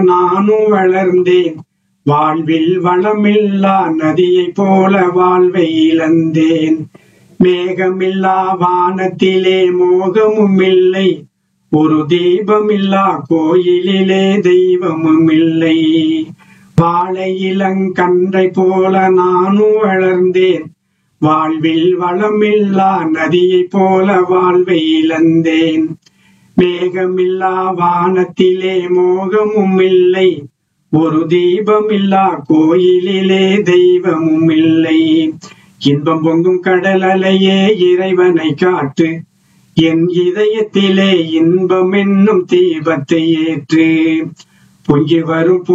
நானும் வளர்ந்தேன் வாழ்வில் வளமில்லா நதியைப் போல வாழ்வை இழந்தேன் மேகமில்லா வானத்திலே மோகமும் இல்லை ஒரு தீபமில்லா கோயிலிலே தெய்வமும் இல்லை வாழை இளங்கன்றை போல நானும் வளர்ந்தேன் வாழ்வில் வளமில்லா நதியைப் போல வாழ்வை இழந்தேன் மேகமில்லா வானத்திலே மோகமும் இல்லை ஒரு தீபமில்லா கோயிலிலே தெய்வமும் இல்லை இன்பம் பொங்கும் கடல் அலையே இறைவனை காட்டு என் இதயத்திலே இன்பம் என்னும் தீபத்தை ஏற்று பொங்கி வரும்